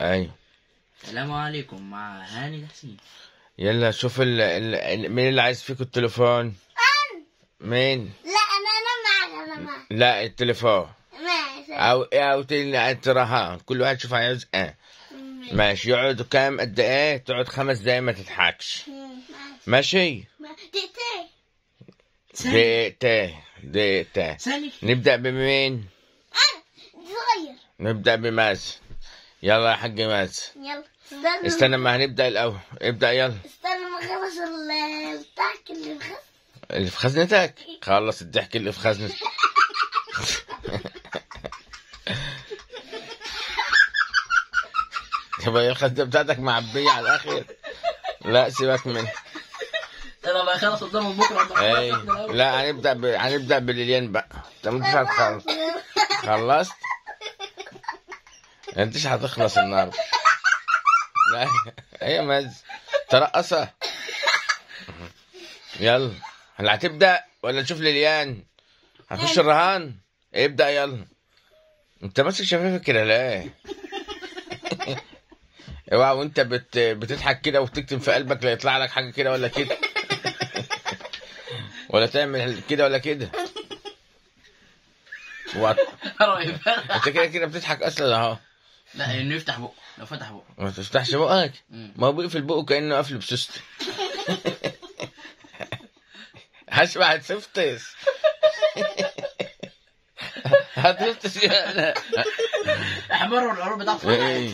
ايوه السلام عليكم مع هاني تحسين يلا شوف ال... ال... مين اللي عايز فيكم التليفون مين لا انا انا معك انا معك لا التليفون ماشي او او تل- تراها كل واحد شوف عايز اه ماشي يقعدوا كام قد ايه تقعد خمس دقايق ما تضحكش ماشي دقيقتين دقيقتين دقيقتين ثاني نبدأ بمين انا صغير نبدأ بماز يلا يا حاج ماز يلا استنى استنى ما هنبدأ الأول ابدأ يلا استنى ما اخلص ال- الضحك اللي بخ اللي في خزنتك خلص الضحك اللي في خزنتك يبقى الخزنة بتاعتك معبية على الآخر لا سيبك منها انا بقى خلص قدامهم بكره اي لا هنبدأ ب... هنبدأ بالليان بقى انت مش هتخلص خلصت انت مش هتخلص النهارده لا هي مز ترقصة يلا هل هتبدأ ولا نشوف ليليان هتخش الرهان ابدأ يلا انت ماسك شفايفك كده ليه اوعى وانت بت... بتضحك كده وتكتم في قلبك لا يطلع لك حاجة كده ولا كده ولا تعمل كده ولا كده وات- قريب انت كده كده بتضحك اصلا اهو لا انه يفتح بقه لو فتح بقه ما تفتحش بقك مم. ما هو بيقفل بقه كانه قافل بسوسته هشبع هتسفتس هتسفتس يا احمر والعروق بتاعته ايه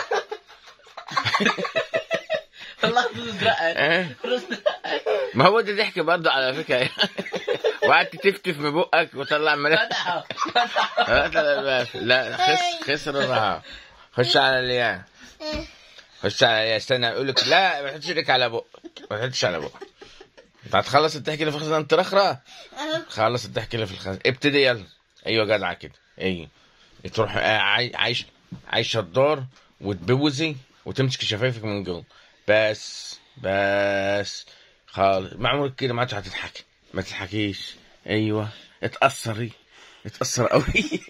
الله تزرق ايه ما هو ده ضحك برضه على فكره وقعدت تفتف من بقك وطلع منك فتحه فتحه لا خس خسر الرهاب خش على الياء خش على الياء استنى اقول لك لا ما تحطش ايدك على بقك ما تحطش على بقك انت هتخلص الضحك اللي في الخزنه انت رخرة خلص الضحك اللي في الخزنه ابتدي يلا ايوه جدع كده ايوه تروح آه، عاي- عايش عايشه الدور وتبوزي وتمسك شفايفك من جوه بس بس خالص مع عمرك كده ما عادش هتضحكي ما تضحكيش ايوه اتأثري اتأثر قوي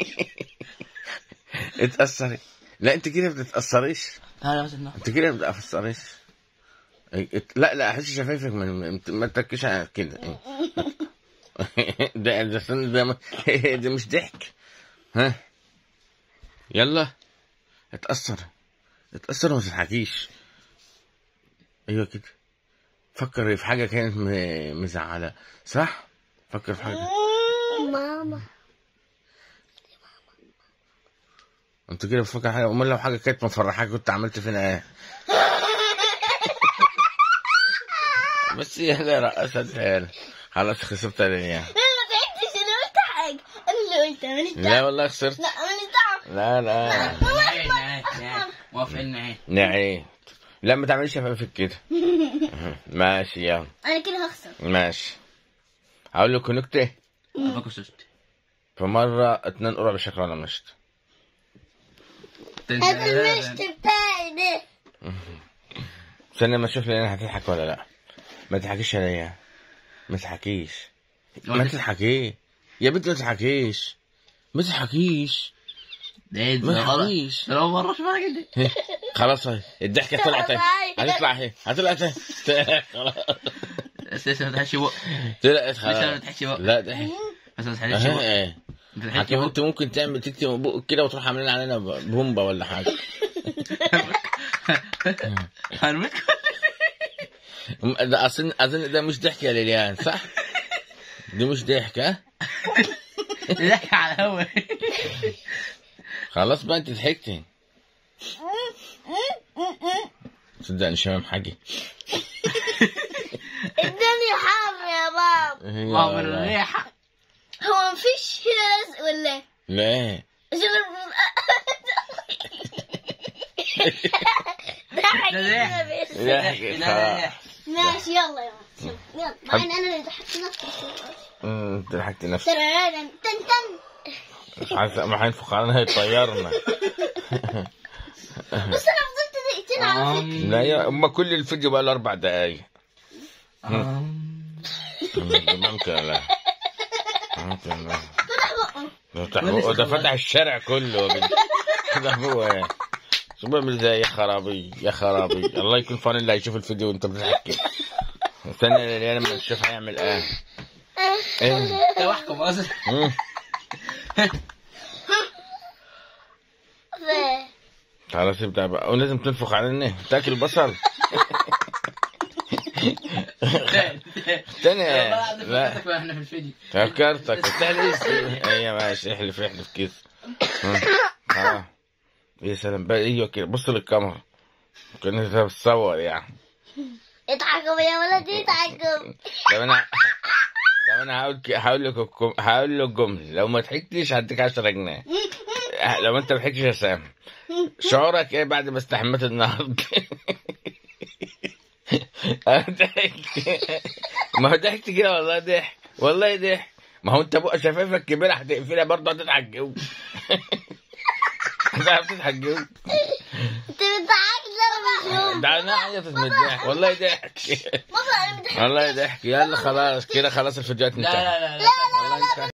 اتأثري لا انت كده ما بتتأثريش لا لا بس انه انت كده ما بتتأثريش اي- ات- لا لا احس شفايفك من من- ما تركيش على كده اي. ده ده ده, ده, ده مش ضحك ها يلا اتأثر اتأثر وما تضحكيش ايوه كده فكر في حاجة كانت م- مزعلة صح؟ فكر في حاجة ماما انت كده بتفكر حاجة امال لو حاجة كانت مفرحاك كنت عملت فينا ايه؟ بس يا لا رقصت يا خلاص خسرت انا انا ما تعبتش انا قلت حاجه انا اللي قلت ماليش لا دعوه والله خسرت لا ماليش دعوه لا لا نهاية نهاية نهاية موافق النهاية نعيم لا ما تعمليش شفافك كده ماشي يلا انا كده هخسر ماشي هقول لكم نكتة اباكو سوست في مرة اتنين قرع بشكل ولا مشت هذا المشط بتاعي ده استنى ما اشوف لي انا هتضحك ولا لا ما تضحكيش عليا ما تضحكيش ما تضحكيش يا بنت ما تضحكيش ما تضحكيش ده ما ده غلط تضحكيش ده لو مرة شوفها كده خلاص هاي الضحكة طلعت اهي. هتطلع اهي هتطلع اهي. خلاص بس لسه ما فتحش بق طلعت لسه ما خلاص فتحش بق لا ضحك بس ما فتحش اهي بق اهي. ما فتحش حكيم بق انت ممكن تعمل تكتب بقك كده وتروح عاملين علينا بومبا ولا حاجه هرميك ده اظن اظن ده مش ضحك يا ليليان صح؟ دي مش ضحك ها؟ ضحك على الهوا خلاص بقى انت ضحكتي صدقني شمام حاجه الدنيا حر يا بابا هي ما من والله. الريحة هو مفيش رزق ولا إيه؟ لا عشان ضحك ده كده بس. ضحك خلاص ماشي يلا يلا يلا مع ان انا اللي ضحكت نفسي أمم، انت ضحكت نفسك ترى تن تن مش عارف ما هينفخ علينا هيطيرنا بس انا فضلت دقيقتين على فكره أم- لا يا اما كل الفيديو بقى له اربع دقايق أم- ممكن لا ممكن لا فتح بقه ده فتح بقه ده فتح الشارع كله يا بنت. فتح بقه ايه شو بعمل زي يا خرابي يا خرابي الله يكون فان اللي هيشوف الفيديو وانت بتحكي استنى اللي لما نشوف هيعمل ايه ايه لو احكم اصلا مم. ف- خلاص ابدأ بقى ولازم تنفخ على تاكل بصل تاني لا فكرتك واحنا في الفيديو فكرتك تحلف ايوه ماشي احلف احلف كيس اه يا سلام بقى ايوه كده بص للكاميرا كأنك بتصور يعني اضحكوا يا ولدي اضحكوا طب انا طب انا هقول ك- هقول لك الكم- هقول لك جمله لو ما ضحكتش هديك 10 جنيه لو انت ما ضحكتش يا سام شعورك ايه بعد ما استحميت النهارده؟ ضحك ما هو ضحكت كده والله ضحك والله ضحك ما هو انت بقى شفايفك كبيره هتقفلها برضه هتضحك جوه هتعرف تضحك جوه انت بتضحك لا مش ده انا عيطت من الضحك والله ضحك بابا انا بضحك والله ضحك يلا خلاص كده خلاص الفيديوهات لا انتهت لا لا لا والله انتهت